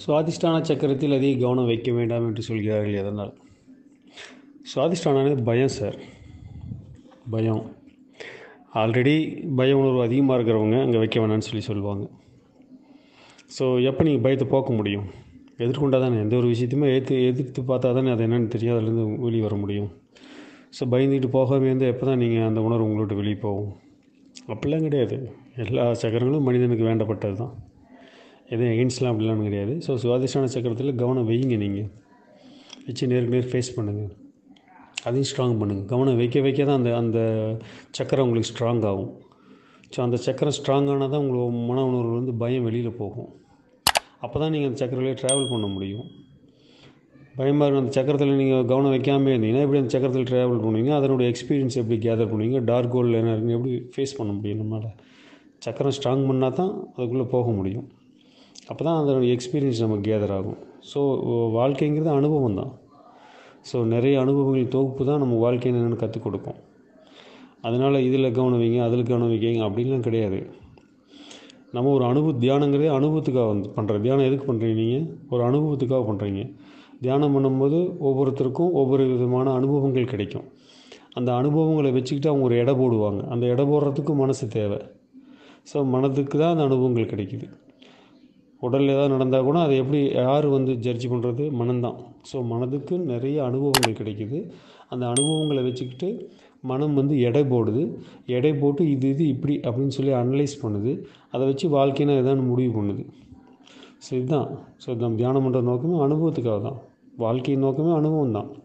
சுவாதிஷ்டான சக்கரத்தில் அதிக கவனம் வைக்க வேண்டாம் என்று சொல்கிறார்கள் எதனால் சுவாதிஷ்டானது பயம் சார் பயம் ஆல்ரெடி பய உணர்வு அதிகமாக இருக்கிறவங்க அங்கே வைக்க வேணாம்னு சொல்லி சொல்லுவாங்க ஸோ எப்போ நீங்கள் பயத்தை போக்க முடியும் எதிர்கொண்டா தானே எந்த ஒரு விஷயத்தையுமே எதிர்த்து எதிர்த்து பார்த்தா தானே அது என்னென்னு தெரியும் அதுலேருந்து வெளியே வர முடியும் ஸோ பயந்துட்டு போகாமே இருந்து எப்போ தான் நீங்கள் அந்த உணர்வு உங்களை விட்டு வெளியே போகும் அப்படிலாம் கிடையாது எல்லா சக்கரங்களும் மனிதனுக்கு வேண்டப்பட்டது தான் எதுவும் எகென்ஸ்ட்லாம் அப்படிலாம் கிடையாது ஸோ சுவாதிஷ்டான சக்கரத்தில் கவனம் வைங்க நீங்கள் வச்சு நேருக்கு நேர் ஃபேஸ் பண்ணுங்கள் அதையும் ஸ்ட்ராங் பண்ணுங்கள் கவனம் வைக்க வைக்க தான் அந்த அந்த சக்கரம் உங்களுக்கு ஸ்ட்ராங் ஆகும் ஸோ அந்த சக்கரம் ஸ்ட்ராங் ஆனால் தான் உங்களுக்கு மன உணர்வு வந்து பயம் வெளியில் போகும் அப்போ தான் நீங்கள் அந்த சக்கரத்திலே ட்ராவல் பண்ண முடியும் பயமாக இருக்கும் அந்த சக்கரத்தில் நீங்கள் கவனம் வைக்காமல் இருந்தீங்கன்னா எப்படி அந்த சக்கரத்தில் ட்ராவல் பண்ணுவீங்க அதனுடைய எக்ஸ்பீரியன்ஸ் எப்படி கேதர் பண்ணுவீங்க டார்க் கோல்டில் என்ன இருக்குன்னு எப்படி ஃபேஸ் பண்ண முடியும் நம்மளால் சக்கரம் ஸ்ட்ராங் பண்ணால் தான் அதுக்குள்ளே போக முடியும் அப்போ தான் அதனுடைய எக்ஸ்பீரியன்ஸ் நமக்கு கேதர் ஆகும் ஸோ வாழ்க்கைங்கிறது அனுபவம் தான் ஸோ நிறைய அனுபவங்கள் தொகுப்பு தான் நம்ம வாழ்க்கை என்னென்னு கற்றுக் கொடுக்கும் அதனால் இதில் கவனம் வைங்க அதில் கவனம் வைக்கிங்க அப்படின்லாம் கிடையாது நம்ம ஒரு அனுபவ தியானங்கிறதே அனுபவத்துக்காக வந்து பண்ணுற தியானம் எதுக்கு பண்ணுறீங்க நீங்கள் ஒரு அனுபவத்துக்காக பண்ணுறீங்க தியானம் பண்ணும்போது ஒவ்வொருத்தருக்கும் ஒவ்வொரு விதமான அனுபவங்கள் கிடைக்கும் அந்த அனுபவங்களை வச்சுக்கிட்டு அவங்க ஒரு எடை போடுவாங்க அந்த எடை போடுறதுக்கு மனசு தேவை ஸோ மனதுக்கு தான் அந்த அனுபவங்கள் கிடைக்குது உடலில் ஏதாவது நடந்தால் கூட அதை எப்படி யார் வந்து ஜட்ஜ் பண்ணுறது மனம்தான் ஸோ மனதுக்கு நிறைய அனுபவங்கள் கிடைக்குது அந்த அனுபவங்களை வச்சுக்கிட்டு மனம் வந்து எடை போடுது எடை போட்டு இது இது இப்படி அப்படின்னு சொல்லி அனலைஸ் பண்ணுது அதை வச்சு வாழ்க்கைனா எதான்னு முடிவு பண்ணுது ஸோ இதுதான் ஸோ நம்ம தியானம் பண்ணுற நோக்கமே அனுபவத்துக்காக தான் வாழ்க்கையின் நோக்கமே அனுபவம் தான்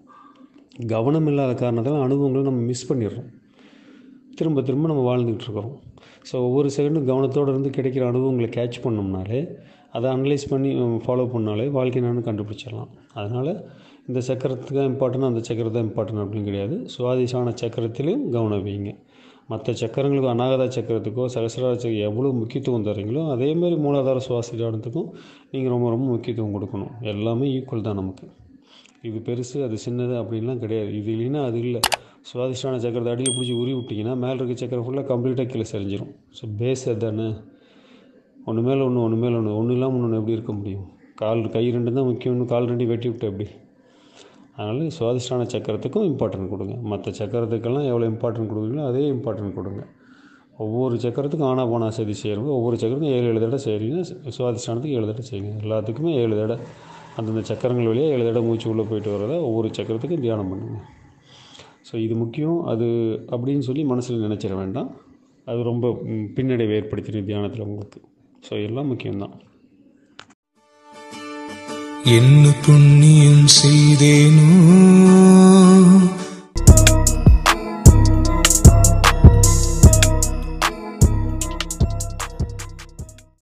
கவனம் இல்லாத காரணத்தால் அனுபவங்களை நம்ம மிஸ் பண்ணிடுறோம் திரும்ப திரும்ப நம்ம வாழ்ந்துக்கிட்டு இருக்கிறோம் ஸோ ஒவ்வொரு செகண்டும் கவனத்தோடு இருந்து கிடைக்கிற அனுபவங்களை கேட்ச் பண்ணோம்னாலே அதை அனலைஸ் பண்ணி ஃபாலோ பண்ணாலே வாழ்க்கை நான் கண்டுபிடிச்சிடலாம் அதனால் இந்த சக்கரத்துக்கு தான் இம்பார்ட்டன் அந்த சக்கரம் தான் இம்பார்ட்டன் அப்படின்னு கிடையாது சுவாதிசான சக்கரத்திலையும் கவனம் வைங்க மற்ற சக்கரங்களுக்கு அநாகத சக்கரத்துக்கோ சகசரார சக்கரம் எவ்வளோ முக்கியத்துவம் தரீங்களோ அதேமாதிரி மூலாதார சுவாச தியானத்துக்கும் நீங்கள் ரொம்ப ரொம்ப முக்கியத்துவம் கொடுக்கணும் எல்லாமே ஈக்குவல் தான் நமக்கு இது பெருசு அது சின்னது அப்படின்லாம் கிடையாது இது இல்லைன்னா அது இல்லை சுவாதிஷ்டான சக்கரத்தை அடியில் பிடிச்சி உரி விட்டிங்கன்னா மேலே இருக்க சக்கரம் ஃபுல்லாக கம்ப்ளீட்டாக கீழே சரிஞ்சிடும் ஸோ பேஸ் அதுதானே ஒன்று மேலே ஒன்று ஒன்று மேலே ஒன்று ஒன்று இல்லாமல் ஒன்று எப்படி இருக்க முடியும் கால் கை ரெண்டு தான் முக்கியம் ஒன்று கால் ரெண்டு வெட்டி விட்டு எப்படி அதனால் சுவாதிஷ்டான சக்கரத்துக்கும் இம்பார்ட்டன்ட் கொடுங்க மற்ற சக்கரத்துக்கெல்லாம் எவ்வளோ இம்பார்ட்டன்ட் கொடுக்குறீங்களோ அதே இம்பார்ட்டன்ட் கொடுங்க ஒவ்வொரு சக்கரத்துக்கும் ஆனா போனா சதி செய்கிறப்போ ஒவ்வொரு சக்கரத்துக்கும் ஏழு ஏழு தடவை செய்கிறீங்க சுவாதிஷ்டானத்துக்கு ஏழு தடவை செய்யுங்க எல்லாத்துக்குமே ஏழு தடவை அந்தந்த சக்கரங்கள் வழியாக ஏழு தடவை மூச்சு உள்ளே போயிட்டு வரதை ஒவ்வொரு சக்கரத்துக்கும் தியானம் பண்ணுங்கள் ஸோ இது முக்கியம் அது அப்படின்னு சொல்லி மனசில் நினச்சிட வேண்டாம் அது ரொம்ப பின்னடைவை ஏற்படுத்திடும் தியானத்தில் உங்களுக்கு ஸோ எல்லாம் முக்கியம்தான் என்ன புண்ணியம் செய்தேனோ